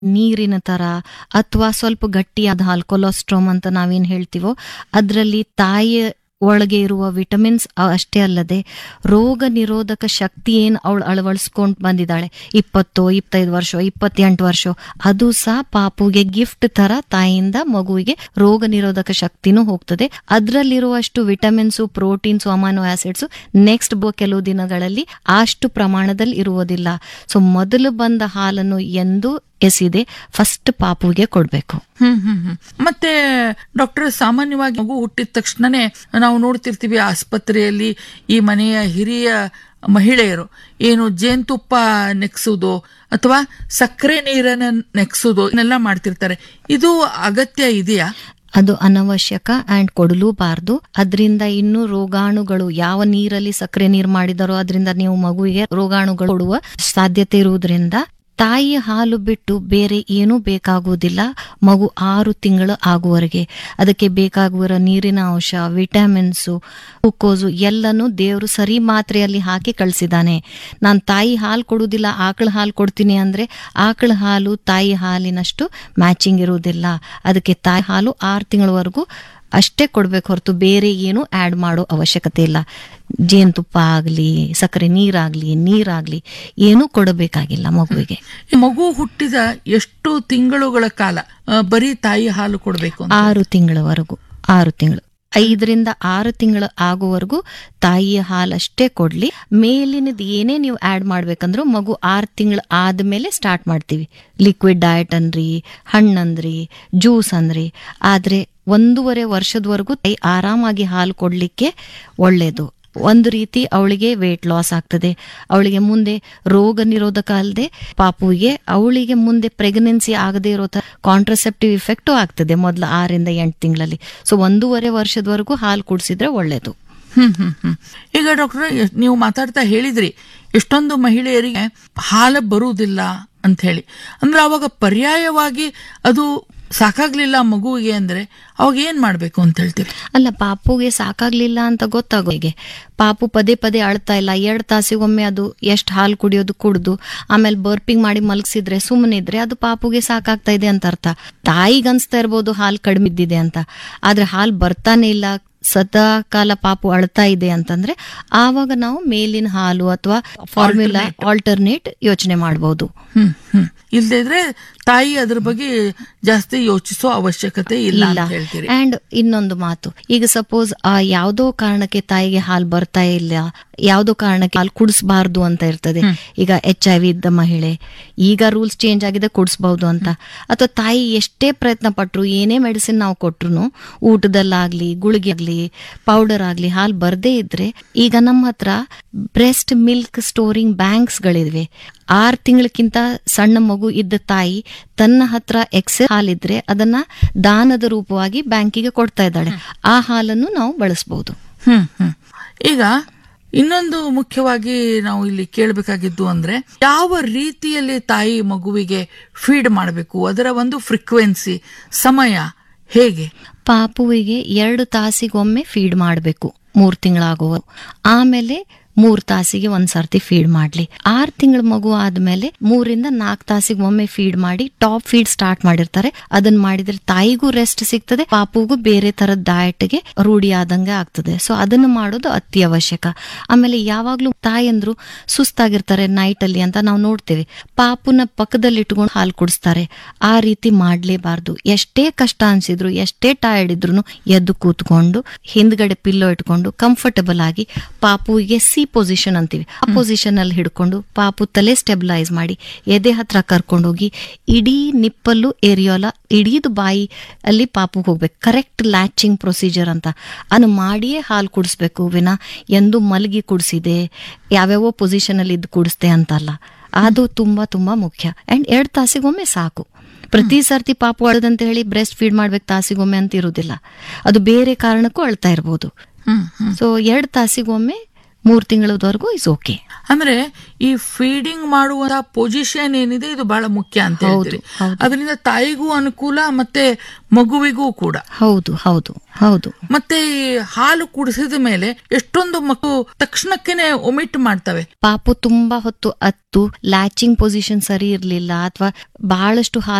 ನೀರಿನ ತರ ಅಥವಾ ಸ್ವಲ್ಪ ಗಟ್ಟಿಯಾದ ಹಾಲು ಕೊಲೆಸ್ಟ್ರಾಮ್ ಅಂತ ನಾವೇನ್ ಹೇಳ್ತೀವೋ ಅದರಲ್ಲಿ ತಾಯಿಯ ಒಳಗೆ ಇರುವ ವಿಟಮಿನ್ಸ್ ಅಷ್ಟೇ ಅಲ್ಲದೆ ರೋಗ ನಿರೋಧಕ ಶಕ್ತಿ ಏನ್ ಅವಳು ಅಳವಡಿಸ್ಕೊಂಡ್ ಬಂದಿದ್ದಾಳೆ ಇಪ್ಪತ್ತು ಇಪ್ಪತ್ತೈದು ವರ್ಷ ಇಪ್ಪತ್ತೆಂಟು ವರ್ಷ ಅದು ಸಹ ಪಾಪುಗೆ ಗಿಫ್ಟ್ ತರ ತಾಯಿಯಿಂದ ಮಗುವಿಗೆ ರೋಗ ನಿರೋಧಕ ಶಕ್ತಿನೂ ಹೋಗ್ತದೆ ಅದರಲ್ಲಿರುವಷ್ಟು vitamins proteins amino acids next ಕೆಲವು ದಿನಗಳಲ್ಲಿ ಅಷ್ಟು ಪ್ರಮಾಣದಲ್ಲಿ ಇರುವುದಿಲ್ಲ ಸೊ ಮೊದಲು ಬಂದ ಹಾಲನ್ನು ಎಂದು ಎಸಿದೆ ಫಸ್ಟ್ ಪಾಪುಗೆ ಕೊಡ್ಬೇಕು ಹ್ಮ್ ಹ್ಮ್ ಹ್ಮ್ ಮತ್ತೆ ಡಾಕ್ಟರ್ ಸಾಮಾನ್ಯವಾಗಿ ಮಗು ಹುಟ್ಟಿದ ತಕ್ಷಣನೇ ನಾವು ನೋಡ್ತಿರ್ತೀವಿ ಆಸ್ಪತ್ರೆಯಲ್ಲಿ ಈ ಮನೆಯ ಹಿರಿಯ ಮಹಿಳೆಯರು ಏನು ಜೇನುತುಪ್ಪ ನೆಕ್ಸುವುದು ಅಥವಾ ಸಕ್ಕರೆ ನೀರನ್ನ ನೆಕ್ಸುವುದು ಇದನ್ನೆಲ್ಲ ಮಾಡ್ತಿರ್ತಾರೆ ಇದು ಅಗತ್ಯ ಇದೆಯಾ ಅದು ಅನವಶ್ಯಕ ಅಂಡ್ ಕೊಡಲೂಬಾರ್ದು ಅದರಿಂದ ಇನ್ನೂ ರೋಗಾಣುಗಳು ಯಾವ ನೀರಲ್ಲಿ ಸಕ್ಕರೆ ನೀರು ಮಾಡಿದಾರೋ ಅದರಿಂದ ನೀವು ಮಗುವಿಗೆ ರೋಗಾಣುಗಳು ಕೊಡುವ ಸಾಧ್ಯತೆ ಇರುವುದರಿಂದ ತಾಯಿಯ ಹಾಲು ಬಿಟ್ಟು ಬೇರೆ ಏನೂ ಬೇಕಾಗುವುದಿಲ್ಲ ಮಗು ಆರು ತಿಂಗಳು ಆಗುವವರೆಗೆ ಅದಕ್ಕೆ ಬೇಕಾಗುವ ನೀರಿನ ಅಂಶ ವಿಟಮಿನ್ಸು ಗ್ಲೂಕೋಸು ಎಲ್ಲನೂ ದೇವರು ಸರಿ ಮಾತ್ರೆಯಲ್ಲಿ ಹಾಕಿ ಕಳಿಸಿದ್ದಾನೆ ನಾನು ತಾಯಿ ಹಾಲು ಕೊಡುವುದಿಲ್ಲ ಆಕಳ ಹಾಲು ಕೊಡ್ತೀನಿ ಅಂದ್ರೆ ಆಕಳ ಹಾಲು ತಾಯಿ ಹಾಲಿನಷ್ಟು ಮ್ಯಾಚಿಂಗ್ ಇರುವುದಿಲ್ಲ ಅದಕ್ಕೆ ತಾಯಿ ಹಾಲು ಆರು ತಿಂಗಳವರೆಗೂ ಅಷ್ಟೇ ಕೊಡ್ಬೇಕು ಹೊರತು ಬೇರೆ ಏನು ಆಡ್ ಮಾಡೋ ಅವಶ್ಯಕತೆ ಇಲ್ಲ ಜೇನುತುಪ್ಪ ಆಗ್ಲಿ ಸಕ್ಕರೆ ನೀರಾಗ್ಲಿ ನೀರಾಗ್ಲಿ ಏನೂ ಕೊಡಬೇಕಾಗಿಲ್ಲ ಮಗುವಿಗೆ ಈ ಮಗು ಹುಟ್ಟಿದ ಎಷ್ಟು ತಿಂಗಳುಗಳ ಕಾಲ ಆ, ಬರೀ ತಾಯಿ ಹಾಲು ಕೊಡಬೇಕು ಅಂತ ಆರು ತಿಂಗಳವರೆಗೂ ಆರು ತಿಂಗಳು ಐದರಿಂದ ಆರು ತಿಂಗಳು ಆಗುವವರೆಗೂ ತಾಯಿಯ ಹಾಲಷ್ಟೇ ಕೊಡ್ಲಿ ಮೇಲಿನದು ಏನೇ ನೀವು ಆಡ್ ಮಾಡ್ಬೇಕಂದ್ರೂ ಮಗು ಆರು ತಿಂಗಳು ಆದ್ಮೇಲೆ ಸ್ಟಾರ್ಟ್ ಮಾಡ್ತೀವಿ ಲಿಕ್ವಿಡ್ ಡಯಟ್ ಅನ್ರಿ ಹಣ್ಣಂದ್ರಿ ಜ್ಯೂಸ್ ಅಂದ್ರಿ ಆದ್ರೆ ಒಂದೂವರೆ ವರ್ಷದವರೆಗೂ ತಾಯಿ ಆರಾಮಾಗಿ ಹಾಲು ಕೊಡ್ಲಿಕ್ಕೆ ಒಳ್ಳೇದು ಒಂದು ರೀತಿ ಅವಳಿಗೆ ವೇಟ್ ಲಾಸ್ ಆಗ್ತದೆ ಅವಳಿಗೆ ಮುಂದೆ ರೋಗ ನಿರೋಧಕ ಅಲ್ಲದೆ ಪಾಪುವಿಗೆ ಅವಳಿಗೆ ಮುಂದೆ ಪ್ರೆಗ್ನೆನ್ಸಿ ಆಗದೆ ಇರೋ ಕಾಂಟ್ರಸೆಪ್ಟಿವ್ ಇಫೆಕ್ಟು ಆಗ್ತದೆ ಮೊದಲು ಆರಿಂದ ಎಂಟು ತಿಂಗಳಲ್ಲಿ ಸೊ ಒಂದೂವರೆ ವರ್ಷದವರೆಗೂ ಹಾಲು ಕುಡಿಸಿದ್ರೆ ಒಳ್ಳೇದು ಹ್ಮ್ ಹ್ಮ್ ಹ್ಮ್ ಈಗ ಡಾಕ್ಟರ್ ನೀವು ಮಾತಾಡ್ತಾ ಹೇಳಿದ್ರಿ ಎಷ್ಟೊಂದು ಮಹಿಳೆಯರಿಗೆ ಹಾಲು ಬರುವುದಿಲ್ಲ ಅಂತ ಹೇಳಿ ಅಂದ್ರೆ ಅವಾಗ ಪರ್ಯಾಯವಾಗಿ ಅದು ಸಾಕಾಗ್ಲಿಲ್ಲ ಮಗುವಿಗೆ ಅಂದ್ರೆ ಅವಾಗ ಏನ್ ಮಾಡ್ಬೇಕು ಅಂತ ಹೇಳ್ತೀರಿ ಅಲ್ಲ ಪಾಪುಗೆ ಸಾಕಾಗ್ಲಿಲ್ಲ ಅಂತ ಗೊತ್ತಾಗೋ ಹೀಗೆ ಪಾಪು ಪದೇ ಪದೇ ಅಳ್ತಾ ಇಲ್ಲ ಎರಡ್ ತಾಸಿಗೊಮ್ಮೆ ಅದು ಎಷ್ಟು ಹಾಲು ಕುಡಿಯೋದು ಕುಡ್ದು ಆಮೇಲೆ ಬರ್ಪಿಂಗ್ ಮಾಡಿ ಮಲಗಿಸಿದ್ರೆ ಸುಮ್ಮನೆ ಇದ್ರೆ ಅದು ಪಾಪುಗೆ ಸಾಕಾಗ್ತಾ ಇದೆ ಅಂತ ಅರ್ಥ ತಾಯಿಗೆ ಅನ್ಸ್ತಾ ಇರ್ಬೋದು ಹಾಲು ಕಡಿಮೆ ಇದ್ದಿದೆ ಅಂತ ಆದ್ರೆ ಹಾಲು ಬರ್ತಾನೆ ಇಲ್ಲ ಸದಾ ಕಾಲ ಪಾಪು ಅಳ್ತಾ ಇದೆ ಅಂತಂದ್ರೆ ಆವಾಗ ನಾವು ಮೇಲಿನ ಹಾಲು ಅಥವಾ ಫಾರ್ಮುಲಾ ಆಲ್ಟರ್ನೇಟ್ ಯೋಚನೆ ಮಾಡಬಹುದು ಹ್ಮ್ ಹ್ಮ್ ಇಲ್ದೇ ಇದ್ರೆ ತಾಯಿ ಅದ್ರ ಬಗ್ಗೆ ಜಾಸ್ತಿ ಯೋಚಿಸೋ ಅವಶ್ಯಕತೆ ಇಲ್ಲ ಇಲ್ಲ ಅಂತ ಹೇಳ್ತೀರಿ ಅಂಡ್ ಇನ್ನೊಂದು ಮಾತು ಈಗ ಸಪೋಸ್ ಆ ಯಾವ್ದೋ ಕಾರಣಕ್ಕೆ ತಾಯಿಗೆ ಹಾಲು ಬರ್ತಾ ಇಲ್ಲ ಯಾವ್ದೋ ಕಾರಣಕ್ಕೆ ಹಾಲು ಕುಡಿಸಬಾರ್ದು ಅಂತ ಇರ್ತದೆ ಈಗ ಎಚ್ ಐ ವಿ ಇದ್ದ ಮಹಿಳೆ ಈಗ ರೂಲ್ಸ್ ಚೇಂಜ್ ಆಗಿದೆ ಕುಡಿಸಬಹುದು ಅಂತ ಅಥವಾ ತಾಯಿ ಎಷ್ಟೇ ಪ್ರಯತ್ನ ಪಟ್ರು ಏನೇ ಮೆಡಿಸಿನ್ ನಾವು ಕೊಟ್ರು ಊಟದಲ್ಲಾಗ್ಲಿ ಗುಳಿಗೆ ಆಗ್ಲಿ ಪೌಡರ್ ಆಗ್ಲಿ ಹಾಲು ಬರ್ದೇ ಇದ್ರೆ ಈಗ ನಮ್ಮ ಹತ್ರ ಬ್ರೆಸ್ಟ್ ಮಿಲ್ಕ್ ಸ್ಟೋರಿಂಗ್ ಬ್ಯಾಂಕ್ಸ್ ಗಳಿವೆ ಆರ್ ತಿಂಗಳಕ್ಕಿಂತ ಸಣ್ಣ ಮಗು ಇದ್ದ ತಾಯಿ ತನ್ನ ಹತ್ರ ಎಕ್ಸೆಲ್ ಹಾಲಿದ್ರೆ ಅದನ್ನ ದಾನದ ರೂಪವಾಗಿ ಬ್ಯಾಂಕಿಗೆ ಕೊಡ್ತಾ ಇದ್ದಾಳೆ ಆ ಹಾಲನ್ನು ನಾವು ಬಳಸಬಹುದು ಹ್ಮ್ ಹ್ಮ್ ಈಗ ಇನ್ನೊಂದು ಮುಖ್ಯವಾಗಿ ನಾವು ಇಲ್ಲಿ ಕೇಳಬೇಕಾಗಿದ್ದು ಅಂದ್ರೆ ಯಾವ ರೀತಿಯಲ್ಲಿ ತಾಯಿ ಮಗುವಿಗೆ ಫೀಡ್ ಮಾಡಬೇಕು ಅದರ ಒಂದು ಫ್ರೀಕ್ವೆನ್ಸಿ ಸಮಯ ಹೇಗೆ ಪಾಪುವಿಗೆ ಎರಡು ತಾಸಿಗೊಮ್ಮೆ ಫೀಡ್ ಮಾಡಬೇಕು ಮೂರ್ ತಿಂಗಳಾಗುವ ಆಮೇಲೆ ಮೂರ್ ತಾಸಿಗೆ ಒಂದ್ ಸರ್ತಿ ಫೀಡ್ ಮಾಡ್ಲಿ ಆರ್ ತಿಂಗಳ ಮಗು ಆದ್ಮೇಲೆ ಮೂರಿಂದ ನಾಲ್ಕು ತಾಸಿಗೆ ಒಮ್ಮೆ ಫೀಡ್ ಮಾಡಿ ಟಾಪ್ ಫೀಡ್ ಸ್ಟಾರ್ಟ್ ಮಾಡಿರ್ತಾರೆ ಅದನ್ನ ಮಾಡಿದ್ರೆ ತಾಯಿಗೂ ರೆಸ್ಟ್ ಸಿಗ್ತದೆ ಪಾಪುಗೂ ಬೇರೆ ತರದ ಡಯಟ್ಗೆ ರೂಢಿ ಆದಂಗೆ ಆಗ್ತದೆ ಸೊ ಅದನ್ನ ಮಾಡೋದು ಅತಿ ಅವಶ್ಯಕ ಆಮೇಲೆ ಯಾವಾಗ್ಲೂ ತಾಯಂದ್ರು ಸುಸ್ತಾಗಿರ್ತಾರೆ ನೈಟ್ ಅಲ್ಲಿ ಅಂತ ನಾವು ನೋಡ್ತೇವೆ ಪಾಪುನ ಪಕ್ಕದಲ್ಲಿ ಇಟ್ಕೊಂಡು ಹಾಲು ಕುಡಿಸ್ತಾರೆ ಆ ರೀತಿ ಮಾಡ್ಲೇಬಾರ್ದು ಎಷ್ಟೇ ಕಷ್ಟ ಅನ್ಸಿದ್ರು ಎಷ್ಟೇ ಟಯರ್ಡ್ ಇದ್ರು ಎದ್ದು ಕೂತ್ಕೊಂಡು ಹಿಂದ್ಗಡೆ ಪಿಲ್ಲೋ ಇಟ್ಕೊಂಡು ಕಂಫರ್ಟಬಲ್ ಆಗಿ ಪಾಪುವಿಗೆ ಸಿ ಪೊಸಿಷನ್ ಅಂತೀವಿ ಆ ಪೊಸಿಷನ್ ಅಲ್ಲಿ ಹಿಡ್ಕೊಂಡು ಪಾಪು ತಲೆ ಸ್ಟೆಬಿಲೈಸ್ ಮಾಡಿ ಎದೆ ಹತ್ರ ಕರ್ಕೊಂಡೋಗಿ ಇಡೀ ನಿಪ್ಪಲ್ಲು ಏರಿಯೋಲ ಇಡೀದು ಬಾಯಿ ಅಲ್ಲಿ ಪಾಪುಗೆ ಹೋಗ್ಬೇಕು ಕರೆಕ್ಟ್ ಲ್ಯಾಚಿಂಗ್ ಪ್ರೊಸೀಜರ್ ಅಂತ ಅದನ್ನು ಮಾಡಿಯೇ ಹಾಲು ಕುಡಿಸ್ಬೇಕು ವಿನ ಎಂದು ಮಲಗಿ ಕುಡಿಸಿದೆ ಯಾವ್ಯಾವ ಪೊಸಿಷನ್ ಅಲ್ಲಿ ಇದ್ದು ಕುಡಿಸ್ದೆ ಅಂತಲ್ಲ ಅದು ತುಂಬಾ ತುಂಬಾ ಮುಖ್ಯ ಅಂಡ್ ಎರಡ್ ತಾಸಿಗೊಮ್ಮೆ ಸಾಕು ಪ್ರತಿ ಸರ್ತಿ ಪಾಪು ಅಳದಂತ ಹೇಳಿ ಬ್ರೆಸ್ಟ್ ಫೀಡ್ ಮಾಡ್ಬೇಕು ತಾಸಿಗೊಮ್ಮೆ ಅಂತ ಇರುವುದಿಲ್ಲ ಅದು ಬೇರೆ ಕಾರಣಕ್ಕೂ ಅಳ್ತಾ ಇರ್ಬೋದು ಹ್ಮ್ ಹ್ಮ್ ಸೊ ಎರಡ್ ತಾಸಿಗೊಮ್ಮೆ ಮೂರ್ ತಿಂಗಳವರೆಗೂ ಇಸ್ ಓಕೆ ಅಂದ್ರೆ ಈ ಫೀಡಿಂಗ್ ಮಾಡುವ ಪೊಸಿಷನ್ ಏನಿದೆ ಇದು ಬಹಳ ಮುಖ್ಯ ಅಂತ ಹೌದು, ಹೇಳ್ತೀರಿ ಹೌದು. ಅದರಿಂದ ತಾಯಿಗೂ ಅನುಕೂಲ ಮತ್ತೆ ಮಗುವಿಗೂ ಕೂಡ ಹೌದು ಹೌದು ಹೌದು ಮತ್ತೆ ಈ ಹಾಲು ಕುಡಿಸಿದ ಮೇಲೆ ಎಷ್ಟೊಂದು ಮಕ್ಕಳು ತಕ್ಷಣಕ್ಕೇನೆ ಒಮಿಟ್ ಮಾಡ್ತವೆ ಪಾಪು ತುಂಬಾ ಹೊತ್ತು ಅತ್ತು ಲ್ಯಾಚಿಂಗ್ ಪೊಸಿಷನ್ ಸರಿ ಇರ್ಲಿಲ್ಲ ಅಥವಾ ಬಹಳಷ್ಟು